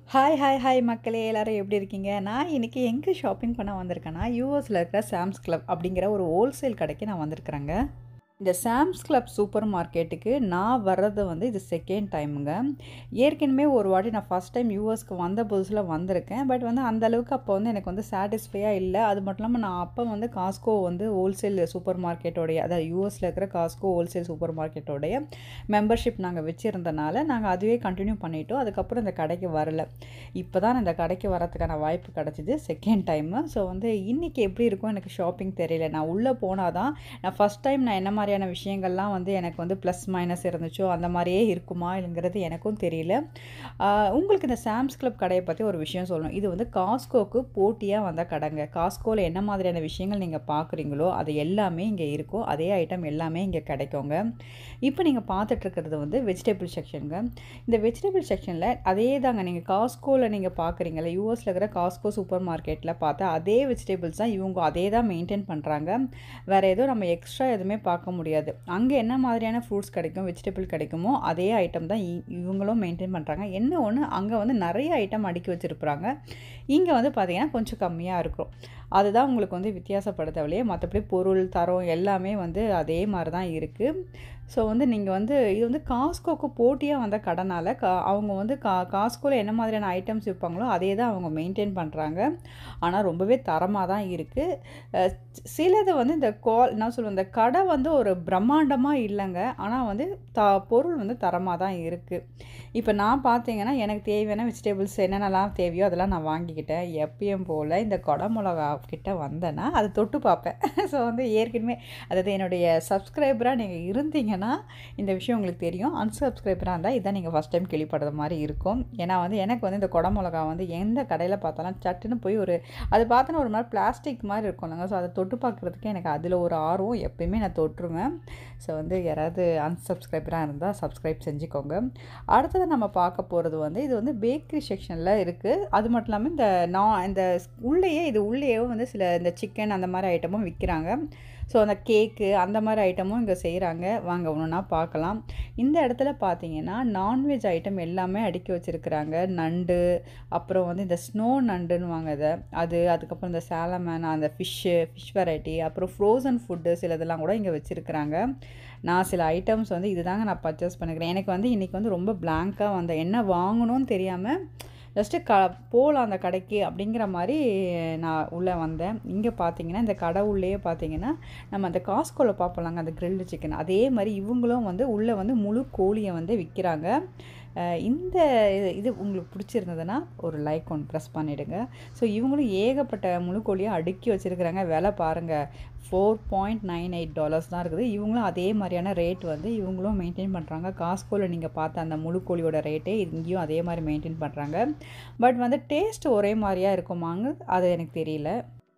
hi hi hi மக்களே எல்லாரும் எப்படி இருக்கீங்க நான் இன்றைக்கி எங்கே ஷாப்பிங் பண்ண வந்திருக்கேன்னா யூஎஸில் இருக்கிற சாம்ஸ் கிளப் அப்படிங்கிற ஒரு ஹோல்சேல் கடைக்கு நான் வந்திருக்கிறேங்க இந்த சாம்ஸ் கிளப் சூப்பர் மார்க்கெட்டுக்கு நான் வர்றது வந்து இது செகண்ட் டைமுங்க ஏற்கனவே ஒரு வாட்டி நான் ஃபஸ்ட் டைம் யூஎஸ்க்கு வந்த புதுசில் வந்திருக்கேன் பட் வந்து அந்த அளவுக்கு அப்போ வந்து எனக்கு வந்து சாட்டிஸ்ஃபையாக இல்லை அது மட்டும் இல்லாமல் நான் அப்போ வந்து காஸ்கோ வந்து ஹோல்சேல் சூப்பர் மார்க்கெட்டோடைய அதாவது யூஎஸில் இருக்கிற காஸ்கோ ஹோல்சேல் சூப்பர் மார்க்கெட்டோடைய மெம்பர்ஷிப் நாங்கள் வச்சுருந்தனால நாங்கள் அதுவே கண்டினியூ பண்ணிட்டோம் அதுக்கப்புறம் இந்த கடைக்கு வரல இப்போ தான் இந்த கடைக்கு வரதுக்கான வாய்ப்பு கிடச்சிது செகண்ட் டைமு ஸோ வந்து இன்றைக்கி எப்படி இருக்கும் எனக்கு ஷாப்பிங் தெரியல நான் உள்ளே போனால் தான் நான் ஃபஸ்ட் டைம் நான் என்ன மாதிரியான விஷயங்கள்லாம் வந்து எனக்கு வந்து ப்ளஸ் மைனஸ் இருந்துச்சோ அந்த மாதிரியே இருக்குமா இல்லைங்கிறது எனக்கும் தெரியல ஆஹ் உங்களுக்கு இந்த சாம்ஸ் கிளப் கடையை பற்றி ஒரு விஷயம் சொல்லணும் இது வந்து காஸ்கோக்கு போட்டியாக வந்த கடைங்க காஸ்கோவில் என்ன மாதிரியான விஷயங்கள் நீங்கள் பார்க்குறீங்களோ அது எல்லாமே இங்கே இருக்கும் அதே ஐட்டம் எல்லாமே இங்கே கிடைக்குங்க இப்போ நீங்கள் பார்த்துட்ருக்கிறது வந்து வெஜிடபிள் செக்ஷனுங்க இந்த வெஜிடபிள் செக்ஷனில் அதே தாங்க நீங்கள் காஸ்கோவில் நீங்கள் பார்க்குறீங்களா யூஎஸில் இருக்கிற காஸ்கோ சூப்பர் மார்க்கெட்டில் பார்த்தா அதே வெஜிடபிள்ஸ் தான் இவங்க அதே தான் மெயின்டைன் பண்ணுறாங்க வேறு எதுவும் நம்ம எக்ஸ்ட்ரா எதுவுமே பார்க்க முடியாது அங்கே என்ன மாதிரியான ஃப்ரூட்ஸ் கிடைக்கும் வெஜிடபிள் கிடைக்குமோ அதே ஐட்டம் தான் இ- இவங்களும் மெயின்டைன் பண்ணுறாங்க என்ன ஒன்று அங்கே வந்து நிறைய ஐட்டம் அடுக்கி வச்சுருப்பாங்க இங்கே வந்து பார்த்திங்கன்னா கொஞ்சம் கம்மியாக இருக்கும் அதுதான் உங்களுக்கு வந்து வித்தியாசப்படுத்த வழியே மற்றபடி பொருள் தரம் எல்லாமே வந்து அதே மாதிரி தான் இருக்குது ஸோ வந்து நீங்கள் வந்து இது வந்து காஸ்கோக்கு போட்டியாக வந்த கடனால் கா அவங்க வந்து கா காஸ்கோவில் என்ன மாதிரியான ஐட்டம்ஸ் விற்பாங்களோ அதே தான் அவங்க மெயின்டைன் பண்ணுறாங்க ஆனால் ரொம்பவே தரமாக தான் இருக்குது சிலது வந்து இந்த கால் என்ன சொல்லுவேன் இந்த கடை வந்து ஒரு பிரம்மாண்டமாக இல்லைங்க ஆனால் வந்து த பொருள் வந்து தரமாக தான் இருக்குது இப்போ நான் பார்த்தீங்கன்னா எனக்கு தேவையான வெஜிடபிள்ஸ் என்னென்னலாம் தேவையோ அதெல்லாம் நான் வாங்கிக்கிட்டேன் எப்பயும் போல் இந்த கொடை மிளகா கிட்ட வந்தேன்னா அதை தொட்டு பார்ப்பேன் ஸோ வந்து ஏற்கனவே அதாவது என்னுடைய சப்ஸ்கிரைபராக நீங்கள் இருந்தீங்கன்னா இந்த விஷயம் உங்களுக்கு தெரியும் அன்சப்ஸ்கிரைபராக இருந்தால் இதான் நீங்கள் ஃபஸ்ட் டைம் கேள்விப்படுற மாதிரி இருக்கும் ஏன்னா வந்து எனக்கு வந்து இந்த கொடை மிளகா வந்து எந்த கடையில் பார்த்தாலும் சட்டுன்னு போய் ஒரு அது பார்த்தோன்னா ஒரு மாதிரி பிளாஸ்டிக் மாதிரி இருக்கும்லங்க ஸோ அதை தொட்டு பார்க்குறதுக்கு எனக்கு அதில் ஒரு ஆர்வம் எப்பயுமே நான் தொட்டுருவேன் ஸோ வந்து யாராவது அன்சப்ஸ்கிரைபராக இருந்தால் சப்ஸ்கிரைப் செஞ்சுக்கோங்க அடுத்தது நம்ம பார்க்க போகிறது வந்து இது வந்து பேக்கரி செக்ஷனில் இருக்குது அது மட்டும் இல்லாமல் இந்த நான் இந்த உள்ளேயே இது உள்ளேயே வந்து சில இந்த சிக்கன் அந்த மாதிரி ஐட்டமும் விற்கிறாங்க ஸோ அந்த கேக்கு அந்த மாதிரி ஐட்டமும் இங்கே செய்கிறாங்க வாங்க ஒன்றுனா பார்க்கலாம் இந்த இடத்துல பார்த்தீங்கன்னா நான்வெஜ் ஐட்டம் எல்லாமே அடுக்கி வச்சுருக்குறாங்க நண்டு அப்புறம் வந்து இந்த ஸ்னோ நண்டுன்னு வாங்க இதை அது அதுக்கப்புறம் இந்த சாலமன் அந்த ஃபிஷ்ஷு ஃபிஷ் வெரைட்டி அப்புறம் ஃப்ரோசன் ஃபுட்டு சிலதெல்லாம் கூட இங்கே வச்சுருக்குறாங்க நான் சில ஐட்டம்ஸ் வந்து இதுதாங்க நான் பர்ச்சேஸ் பண்ணிக்கிறேன் எனக்கு வந்து இன்றைக்கி வந்து ரொம்ப பிளாங்காக வந்த என்ன வாங்கணும்னு தெரியாமல் ஜஸ்ட்டு க போகலாம் அந்த கடைக்கு அப்படிங்கிற மாதிரி நான் உள்ளே வந்தேன் இங்கே பார்த்தீங்கன்னா இந்த கடை உள்ளேயே பார்த்தீங்கன்னா நம்ம அந்த காஸ்கோவில் பார்ப்பலாங்க அந்த கிரில்டு சிக்கன் அதே மாதிரி இவங்களும் வந்து உள்ளே வந்து முழு கோழியை வந்து விற்கிறாங்க அஹ் இந்த இது இது உங்களுக்கு பிடிச்சிருந்ததுன்னா ஒரு லைக் ஒன்று ப்ரெஸ் பண்ணிவிடுங்க ஸோ இவங்களும் ஏகப்பட்ட முழு கோழியை அடுக்கி வச்சுருக்குறாங்க விலை பாருங்கள் four point nine eight dollars தான் இருக்குது இவங்களும் அதே மாதிரியான ரேட் வந்து இவங்களும் மெயின்டைன் பண்ணுறாங்க காஸ்கோவில் நீங்கள் பார்த்த அந்த முழு கோழியோட ரேட்டே இங்கேயும் அதே மாதிரி மெயின்டைன் பண்ணுறாங்க பட் வந்து டேஸ்ட் ஒரே மாதிரியாக இருக்குமாங்க அது எனக்கு தெரியல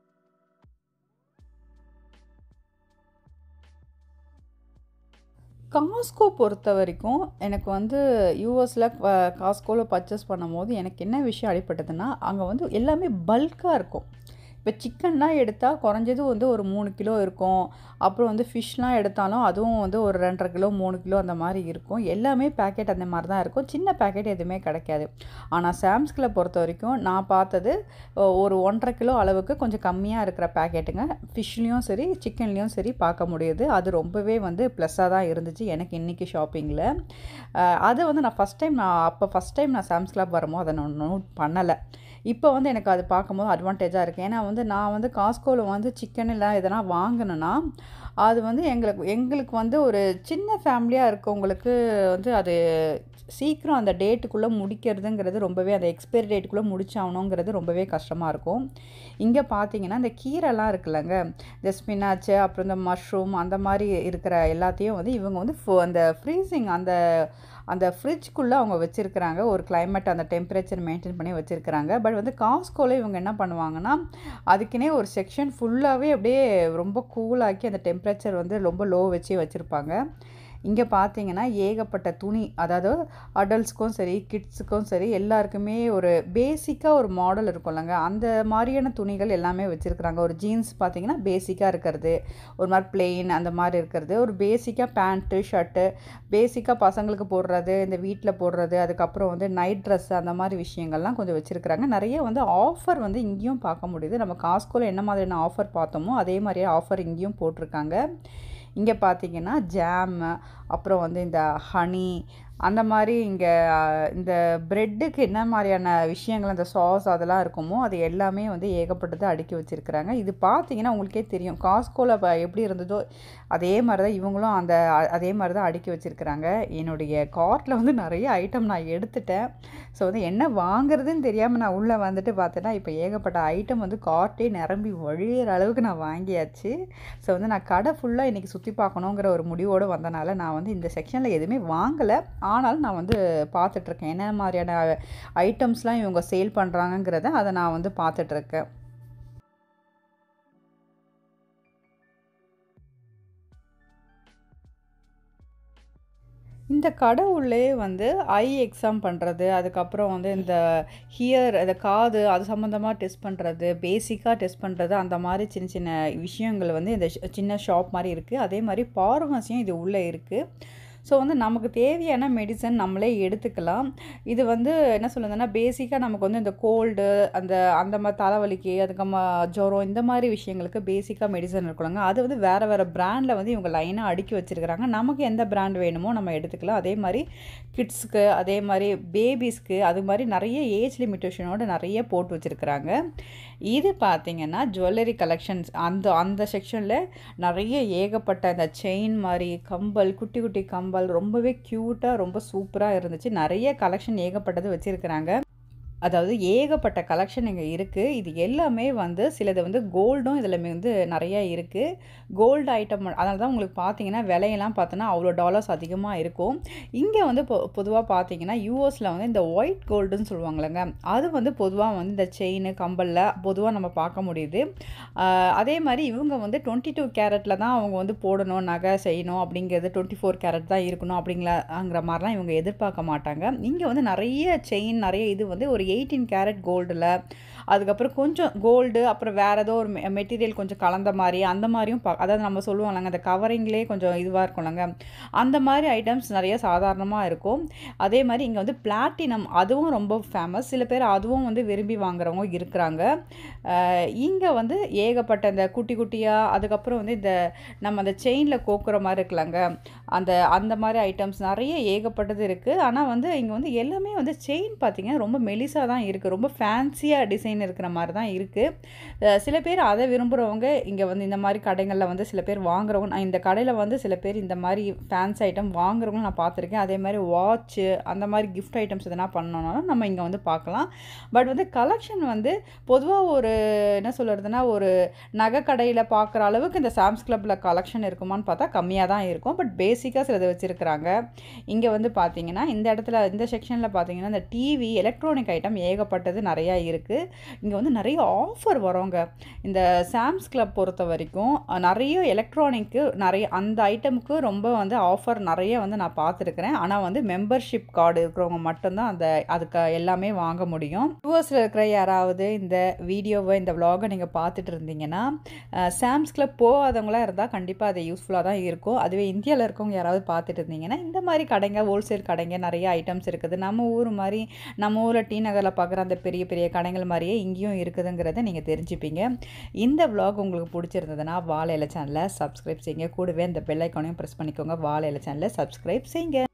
காஸ்கோ பொறுத்த வரைக்கும் எனக்கு வந்து யூஎஸில் காஸ்கோவில் பர்ச்சேஸ் பண்ணும்போது எனக்கு என்ன விஷயம் அடிப்பட்டதுன்னா அங்கே வந்து எல்லாமே பல்காக இருக்கும் இப்போ சிக்கன்லாம் எடுத்தால் குறைஞ்சது வந்து ஒரு மூணு கிலோ இருக்கும் அப்புறம் வந்து ஃபிஷ்லாம் எடுத்தாலும் அதுவும் வந்து ஒரு ரெண்டரை கிலோ மூணு கிலோ அந்த மாதிரி இருக்கும் எல்லாமே பேக்கெட் அந்த மாதிரி தான் இருக்கும் சின்ன பேக்கெட் எதுவுமே கிடைக்காது ஆனால் சாம்ஸ்கில் பொறுத்த வரைக்கும் நான் பார்த்தது ஒ- ஒரு ஒன்றரை கிலோ அளவுக்கு கொஞ்சம் கம்மியாக இருக்கிற பேக்கெட்டுங்க ஃபிஷ்லேயும் சரி சிக்கன்லேயும் சரி பார்க்க முடியுது அது ரொம்பவே வந்து ப்ளஸ்ஸாக தான் இருந்துச்சு எனக்கு இன்றைக்கி ஷாப்பிங்கில் அது வந்து நான் ஃபஸ்ட் டைம் நான் அப்போ ஃபஸ்ட் டைம் நான் சாம்ஸ் கிளப் வரும்போது அதை நான் நோட் பண்ணலை இப்போ வந்து எனக்கு அது பார்க்கும்போது அட்வான்டேஜாக இருக்குது ஏன்னா வந்து நான் வந்து காஸ்கோவில் வந்து சிக்கன் இல்லை எதனா வாங்கினேன்னா அது வந்து எங்களுக்கு எங்களுக்கு வந்து ஒரு சின்ன ஃபேமிலியாக இருக்கவங்களுக்கு வந்து அது சீக்கிரம் அந்த டேட்டுக்குள்ளே முடிக்கிறதுங்கிறது ரொம்பவே அந்த எக்ஸ்பைரி டேட்டுக்குள்ளே முடிச்சாகணுங்கிறது ரொம்பவே கஷ்டமாக இருக்கும் இங்கே பார்த்தீங்கன்னா இந்த கீரைலாம் இருக்குல்லங்க இந்த ஸ்பினாச்சு அப்புறம் இந்த மஷ்ரூம் அந்த மாதிரி இருக்கிற எல்லாத்தையும் வந்து இவங்க வந்து ஃபோ- அந்த ஃப்ரீசிங் அந்த அந்த ஃப்ரிட்ஜ்குள்ளே அவங்க வச்சுருக்கிறாங்க ஒரு climate அந்த டெம்பரேச்சர் மெயின்டைன் பண்ணி வச்சுருக்கிறாங்க பட் வந்து காஸ்கோவில் இவங்க என்ன பண்ணுவாங்கன்னா அதுக்குன்னே ஒரு செக்ஷன் ஃபுல்லாகவே அப்படியே ரொம்ப கூலாக்கி அந்த டெம்பரேச்சர் வந்து ரொம்ப லோ வச்சே வச்சுருப்பாங்க இங்கே பார்த்தீங்கன்னா ஏகப்பட்ட துணி அதாவது அடல்ட்ஸ்க்கும் சரி கிட்ஸுக்கும் சரி எல்லாருக்குமே ஒரு பேசிக்காக ஒரு மாடல் இருக்கும்லங்க அந்த மாதிரியான துணிகள் எல்லாமே வச்சுருக்குறாங்க ஒரு ஜீன்ஸ் பார்த்தீங்கன்னா பேசிக்காக இருக்கிறது ஒரு மாதிரி பிளெயின் அந்த மாதிரி இருக்கிறது ஒரு பேசிக்காக பேண்ட்டு ஷர்ட்டு பேசிக்காக பசங்களுக்கு போடுறது இந்த வீட்டில் போடுறது அதுக்கப்புறம் வந்து நைட் ட்ரெஸ் அந்த மாதிரி விஷயங்கள்லாம் கொஞ்சம் வச்சுருக்குறாங்க நிறைய வந்து ஆஃபர் வந்து இங்கேயும் பார்க்க முடியுது நம்ம காஸ்கோவில் என்ன மாதிரியான ஆஃபர் பார்த்தோமோ அதே மாதிரியே ஆஃபர் இங்கேயும் போட்டிருக்காங்க இங்கே பார்த்தீங்கன்னா ஜாமு அப்புறம் வந்து இந்த ஹனி அந்த மாதிரி இங்கே இந்த ப்ரெட்டுக்கு என்ன மாதிரியான விஷயங்கள் அந்த சாஸ் அதெல்லாம் இருக்குமோ அது எல்லாமே வந்து ஏகப்பட்டது அடுக்கி வச்சுருக்குறாங்க இது பார்த்தீங்கன்னா உங்களுக்கே தெரியும் காஸ்கோவில் இப்போ எப்படி இருந்ததோ அதே மாதிரி தான் இவங்களும் அந்த அ- அதே மாதிரி தான் அடுக்கி வச்சுருக்குறாங்க என்னுடைய கார்ட்டில் வந்து நிறைய ஐட்டம் நான் எடுத்துட்டேன் ஸோ வந்து என்ன வாங்குறதுன்னு தெரியாமல் நான் உள்ளே வந்துட்டு பார்த்தேன்னா இப்போ ஏகப்பட்ட ஐட்டம் வந்து கார்ட்டே நிரம்பி வழியிற அளவுக்கு நான் வாங்கியாச்சு ஸோ வந்து நான் கடை ஃபுல்லாக இன்றைக்கி சுற்றி பார்க்கணுங்கிற ஒரு முடிவோடு வந்தனால நான் வந்து இந்த செக்ஷனில் எதுவுமே வாங்கலை ஆனாலும் நான் வந்து பார்த்துட்ருக்கேன் என்ன மாதிரியான ஐட்டம்ஸ்லாம் இவங்க சேல் பண்ணுறாங்கங்கிறத அதை நான் வந்து பார்த்துட்ருக்கேன் இந்த கடை உள்ளே வந்து ஐ எக்ஸாம் பண்ணுறது அதுக்கப்புறம் வந்து இந்த ஹியர் அந்த காது அது சம்மந்தமாக டெஸ்ட் பண்ணுறது பேசிக்காக டெஸ்ட் பண்ணுறது அந்த மாதிரி சின்ன சின்ன விஷயங்கள் வந்து இந்த ஷ- சின்ன ஷாப் மாதிரி இருக்குது அதே மாதிரி பார்மசியும் இது உள்ளே இருக்குது ஸோ வந்து நமக்கு தேவையான மெடிசன் நம்மளே எடுத்துக்கலாம் இது வந்து என்ன சொல்லுதுன்னா பேசிக்காக நமக்கு வந்து இந்த கோல்டு அந்த அந்த மாதிரி தலைவலிக்கு அதுக்கப்புறமா ஜுரம் இந்த மாதிரி விஷயங்களுக்கு பேசிக்காக மெடிசன் இருக்கணுங்க அது வந்து வேறு வேறு பிராண்டில் வந்து இவங்க லைனாக அடுக்கி வச்சுருக்கிறாங்க நமக்கு எந்த பிராண்ட் வேணுமோ நம்ம எடுத்துக்கலாம் அதே மாதிரி கிட்ஸ்க்கு அதே மாதிரி பேபிஸ்க்கு அது மாதிரி நிறைய ஏஜ் லிமிட்டேஷனோட நிறைய போட்டு வச்சுருக்குறாங்க இது பார்த்தீங்கன்னா ஜுவல்லரி கலெக்ஷன்ஸ் அந்த அந்த செக்ஷனில் நிறைய ஏகப்பட்ட இந்த செயின் மாதிரி கம்பல் குட்டி குட்டி கம்பல் ரொம்பவே க்யூட்டாக ரொம்ப சூப்பராக இருந்துச்சு நிறைய கலெக்ஷன் ஏகப்பட்டது வச்சுருக்குறாங்க அதாவது ஏகப்பட்ட கலெக்ஷன் இங்கே இருக்குது இது எல்லாமே வந்து சிலது வந்து கோல்டும் இதில் வந்து நிறைய இருக்குது கோல்டு ஐட்டம் அதனால தான் உங்களுக்கு பார்த்தீங்கன்னா விலையெல்லாம் பார்த்தோன்னா அவ்வளோ டாலர்ஸ் அதிகமாக இருக்கும் இங்கே வந்து பொ பொதுவாக பார்த்தீங்கன்னா யூஎஸில் வந்து இந்த ஒயிட் கோல்டுன்னு சொல்லுவாங்களேங்க அது வந்து பொதுவாக வந்து இந்த செயின் கம்பலில் பொதுவாக நம்ம பார்க்க முடியுது ஆஹ் அதே மாதிரி இவங்க வந்து டுவெண்ட்டி டூ கேரட்டில் தான் அவங்க வந்து போடணும் நகை செய்யணும் அப்படிங்கிறது டுவெண்ட்டி ஃபோர் கேரட் தான் இருக்கணும் அப்படிங்கிற மாதிரிலாம் இவங்க எதிர்பார்க்க மாட்டாங்க இங்கே வந்து நிறைய செயின் நிறைய இது வந்து ஒரு எயிட்டீன் கேரட் கோல்டில் அதுக்கப்புறம் கொஞ்சம் கோல்டு அப்புறம் வேறு ஏதோ ஒரு மெட்டீரியல் கொஞ்சம் கலந்த மாதிரி அந்த மாதிரியும் பா அதாவது நம்ம சொல்லுவோம்லங்க அந்த கவரிங்லேயே கொஞ்சம் இதுவாக இருக்கும்லங்க அந்த மாதிரி ஐட்டம்ஸ் நிறைய சாதாரணமாக இருக்கும் அதே மாதிரி இங்கே வந்து பிளாட்டினம் அதுவும் ரொம்ப ஃபேமஸ் சில பேர் அதுவும் வந்து விரும்பி வாங்குறவங்க இருக்கிறாங்க இங்கே வந்து ஏகப்பட்ட இந்த குட்டி குட்டியாக அதுக்கப்புறம் வந்து இந்த நம்ம அந்த செயினில் கோக்குற மாதிரி இருக்குல்லங்க அந்த அந்த மாதிரி ஐட்டம்ஸ் நிறைய ஏகப்பட்டது இருக்குது ஆனால் வந்து இங்கே வந்து எல்லாமே வந்து செயின் பார்த்தீங்கன்னா ரொம்ப மெலிசாக தான் இருக்குது ரொம்ப ஃபேன்சியாக டிசைன் இருக்கிற மாதிரி தான் இருக்குது சில பேர் அதை விரும்புகிறவங்க இங்கே வந்து இந்த மாதிரி கடைகளில் வந்து சில பேர் வாங்குறவங்க நான் இந்த கடையில் வந்து சில பேர் இந்த மாதிரி ஃபேன்ஸ் ஐட்டம் வாங்குறவங்க நான் பார்த்துருக்கேன் அதே மாதிரி வாட்ச்சு அந்த மாதிரி கிஃப்ட் ஐட்டம்ஸ் எதனா பண்ணோம்னாலும் நம்ம இங்கே வந்து பார்க்கலாம் பட் வந்து கலெக்ஷன் வந்து பொதுவாக ஒரு என்ன சொல்கிறதுனா ஒரு நகை கடையில் பார்க்குற அளவுக்கு இந்த சாம்ஸ் கிளப்பில் கலெக்ஷன் இருக்குமான்னு பார்த்தா கம்மியாக தான் இருக்கும் பட் பேசிக்காக சிலது வச்சுருக்குறாங்க இங்கே வந்து பார்த்தீங்கன்னா இந்த இடத்துல இந்த செக்ஷனில் பார்த்தீங்கன்னா இந்த டிவி எலக்ட்ரானிக் ஐட்டம் ஏகப்பட்டது நிறையா இருக்குது இங்கே வந்து நிறைய ஆஃபர் வரோங்க இந்த சாம்ஸ் கிளப் பொறுத்த வரைக்கும் அஹ், நிறைய எலக்ட்ரானிக்கு நிறைய அந்த ஐட்டமுக்கு ரொம்ப வந்து ஆஃபர் நிறைய வந்து நான் பார்த்துருக்குறேன் ஆனால் வந்து மெம்பர்ஷிப் கார்டு இருக்கிறவங்க மட்டும்தான் அந்த அதுக்கு எல்லாமே வாங்க முடியும் யூஎஸில் இருக்கிற யாராவது இந்த வீடியோவை இந்த vlog-அ நீங்கள் பார்த்துட்டு இருந்தீங்கன்னா அஹ், சாம்ஸ் கிளப் போகாதவங்களாம் இருந்தால் கண்டிப்பாக அது யூஸ்ஃபுல்லாக தான் இருக்கும் அதுவே இந்தியாவில் இருக்கவங்க யாராவது பார்த்துட்டு இருந்தீங்கன்னா இந்த மாதிரி கடைங்க ஹோல்சேல் கடைங்க நிறைய ஐட்டம்ஸ் இருக்குது நம்ம ஊர் மாதிரி நம்ம ஊரில் டி நகரில் பார்க்குற அந்த பெரிய பெரிய கடைகள் மாதிரியே இங்கேயும் இருக்குதுங்கிறத நீங்கள் தெரிஞ்சுப்பீங்க இந்த vlog உங்களுக்கு பிடிச்சிருந்ததுன்னா வாழை இலை சேனலை சப்ஸ்கிரைப் செய்யுங்க கூடவே அந்த பெல் ஐக்கானையும் ப்ரெஸ் பண்ணிக்கோங்க வாழை இலை சேனலை சப்ஸ்கிரைப் செய்யுங்க